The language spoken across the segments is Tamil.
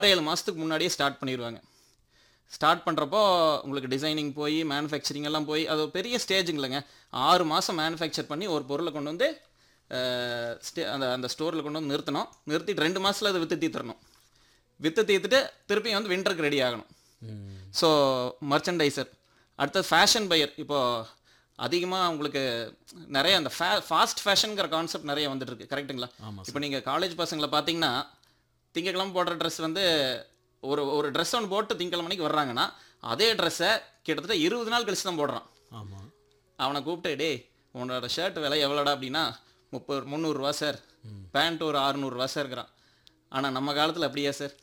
ஏழு மாதத்துக்கு முன்னாடியே ஸ்டார்ட் பண்ணிடுவாங்க ஸ்டார்ட் பண்ணுறப்போ உங்களுக்கு டிசைனிங் போய் மேனுஃபேக்சரிங் எல்லாம் போய் அது ஒரு பெரிய ஸ்டேஜுங்களேங்க ஆறு மாதம் மேனுஃபேக்சர் பண்ணி ஒரு பொருளை கொண்டு வந்து அஹ், ஸ்டே அந்த அந்த ஸ்டோரில் கொண்டு வந்து நிறுத்தணும் நிறுத்திட்டு ரெண்டு மாதத்தில் அதை விற்று தீர்த்தரணும் விற்று தீர்த்துட்டு திருப்பி வந்து வின்டருக்கு ரெடி ஆகணும் ஸோ மர்ச்சன்டைசர் அடுத்தது ஃபேஷன் பையர் இப்போது அதிகமாக உங்களுக்கு நிறைய அந்த ஃபே ஃபாஸ்ட் ஃபேஷனுங்கிற கான்செப்ட் நிறைய வந்துட்டு இருக்கு கரெக்ட்டுங்களா ஆமாம் இப்போ நீங்கள் காலேஜ் பசங்களை பார்த்தீங்கன்னா திங்கக்கிழமை போடுற ட்ரெஸ் வந்து ஒரு ஒரு ட்ரெஸ் ஒன்று போட்டு திங்கக்கிழமைக்கு வர்றாங்கன்னா அதே ட்ரெஸ்ஸை கிட்டத்தட்ட இருபது நாள் கழிச்சு தான் போடுறான் ஆமாம் அவனை கூப்பிட்டு டேய் உன்னோட ஷர்ட் விலை எவ்வளோடா அப்படின்னா முப்பது முந்நூறுரூவா சார் பேண்ட் ஒரு அறுநூறுவா சார் இருக்கிறான் ஆனால் நம்ம காலத்தில் அப்படியா சார்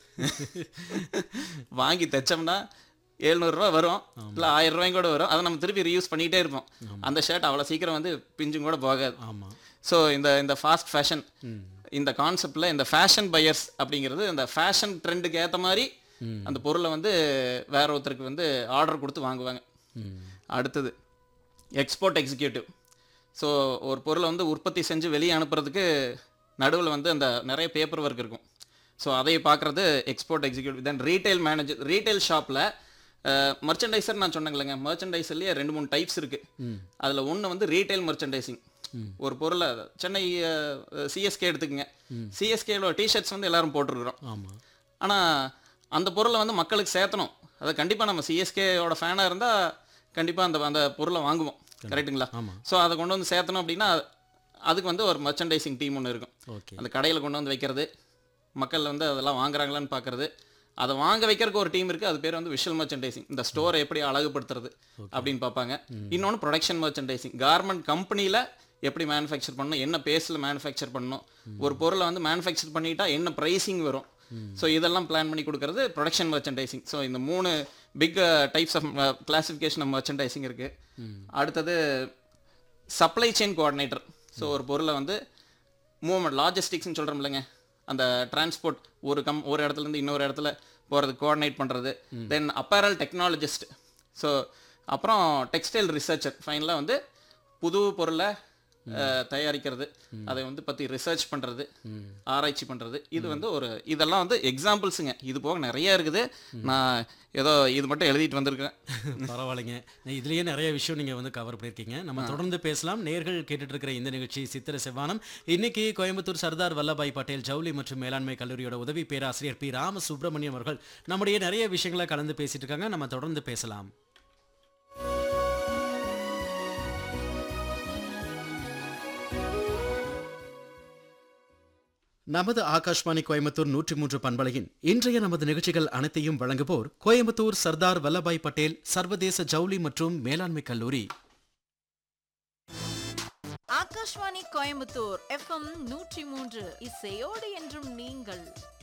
வாங்கி தைச்சோம்னா எழுநூறுரூவா வரும் இல்லை ஆயிரம் ரூபாயும் கூட வரும் அதை நம்ம திருப்பி ரீயூஸ் பண்ணிகிட்டே இருப்போம் அந்த ஷர்ட் அவ்வளோ சீக்கிரம் வந்து பிஞ்சும் கூட போகாது ஆமாம் ஸோ இந்த இந்த ஃபாஸ்ட் ஃபேஷன் இந்த கான்செப்டில் இந்த ஃபேஷன் பையர்ஸ் அப்படிங்கிறது இந்த ஃபேஷன் ட்ரெண்டுக்கு ஏற்ற மாதிரி அந்த பொருளை வந்து வேற ஒருத்தருக்கு வந்து ஆர்டர் கொடுத்து வாங்குவாங்க அடுத்தது எக்ஸ்போர்ட் எக்ஸிக்யூட்டிவ் ஸோ ஒரு பொருளை வந்து உற்பத்தி செஞ்சு வெளியே அனுப்புறதுக்கு நடுவில் வந்து அந்த நிறைய பேப்பர் ஒர்க் இருக்கும் ஸோ அதை பார்க்குறது export executive then retail manager retail ஷாப்பில் மர்ச்சன்டைசர் நான் சொன்னேங்களேங்க மர்ச்சன்டைசர்லேயே ரெண்டு மூணு டைப்ஸ் இருக்குது அதில் ஒன்று வந்து ரீட்டைல் மர்ச்சன்டைசிங் ஒரு பொருளை சென்னை சிஎஸ்கே எடுத்துக்கங்க சிஎஸ்கேல டிஷர்ட்ஸ் வந்து எல்லாரும் போட்டிருக்கிறோம் ஆமாம் ஆனால் அந்த பொருளை வந்து மக்களுக்கு சேர்த்தணும் அதை கண்டிப்பாக நம்ம சிஎஸ்கேயோட ஃபேனாக இருந்தால் கண்டிப்பாக அந்த அந்த பொருளை வாங்குவோம் கரெக்ட்டுங்களா ஆமாம் ஸோ அதை கொண்டு வந்து சேர்த்தணும் அப்படின்னா அதுக்கு வந்து ஒரு மர்ச்சன்டைசிங் டீம் ஒன்று இருக்கும் ஓகே அந்த கடையில் கொண்டு வந்து வைக்கிறது மக்கள் வந்து அதெல்லாம் வாங்குறாங்களான்னு பார்க்கறது அதை வாங்க வைக்கிறதுக்கு ஒரு டீம் இருக்குது அது பேர் வந்து விஷுவல் மர்ச்சன்டைசிங் இந்த ஸ்டோரை எப்படி அழகுபடுத்துறது அப்படின்னு பார்ப்பாங்க இன்னொன்று ப்ரொடக்ஷன் மர்ச்சன்டைசிங் கார்மெண்ட் கம்பெனியில் எப்படி மேனுஃபேக்சர் பண்ணணும் என்ன பேஸில் மேனுஃபேக்சர் பண்ணணும் ஒரு பொருளை வந்து மேனுஃபேக்சர் பண்ணிட்டா என்ன ப்ரைஸிங் வரும் ஸோ இதெல்லாம் பிளான் பண்ணி கொடுக்கறது ப்ரொடக்ஷன் மர்ச்சன்டைசிங் ஸோ இந்த மூணு big types of classification of merchandising இருக்குது அடுத்தது சப்ளை செயின் கோஆர்டினேட்டர் ஸோ ஒரு பொருளை வந்து மூவ்மெண்ட் லாஜிஸ்டிக்ஸ்னு சொல்கிறோம் இல்லைங்க அந்த டிரான்ஸ்போர்ட் ஒரு கம் ஒரு இடத்துல இருந்து இன்னொரு இடத்துல போகிறது கோஆர்டினேட் பண்ணுறது தென் அப்பேரல் டெக்னாலஜிஸ்ட் ஸோ அப்புறம் டெக்ஸ்டைல் ரிசர்ச்சர் ஃபைனலாக வந்து புது பொருளை அஹ், தயாரிக்கிறது அதை வந்து பற்றி ரிசர்ச் பண்ணுறது ஆராய்ச்சி பண்ணுறது இது வந்து ஒரு இதெல்லாம் வந்து எக்ஸாம்பிள்ஸுங்க இது போக நிறைய இருக்குது நான் ஏதோ இது மட்டும் எழுதிட்டு வந்திருக்கேன் பரவாயில்லைங்க இதுலயே நிறைய விஷயம் நீங்க வந்து கவர் பண்ணியிருக்கீங்க நம்ம தொடர்ந்து பேசலாம் நேர்கள் கேட்டுட்டு இருக்கிற இந்த நிகழ்ச்சி சித்திர செவ்வானம் இன்னைக்கு கோயம்புத்தூர் சர்தார் வல்லபாய் பட்டேல் ஜவுளி மற்றும் மேலாண்மை கல்லூரியோட உதவி பேராசிரியர் பி ராம சுப்பிரமணியம் அவர்கள் நம்முடைய நிறைய விஷயங்களை கலந்து பேசிட்டு இருக்காங்க நம்ம தொடர்ந்து பேசலாம் நமது ஆகாஷ்வாணி கோயம்புத்தூர் நூற்றி மூன்று பண்பலையின் இன்றைய நமது நிகழ்ச்சிகள் அனைத்தையும் வழங்குவோர் கோயம்புத்தூர் சர்தார் வல்லபாய் பட்டேல் சர்வதேச ஜவுளி மற்றும் மேலாண்மை கல்லூரி ஆகாஷ்வாணி கோயம்புத்தூர் எஃப்எம் நூற்றி மூன்று இசையோடு என்றும் நீங்கள்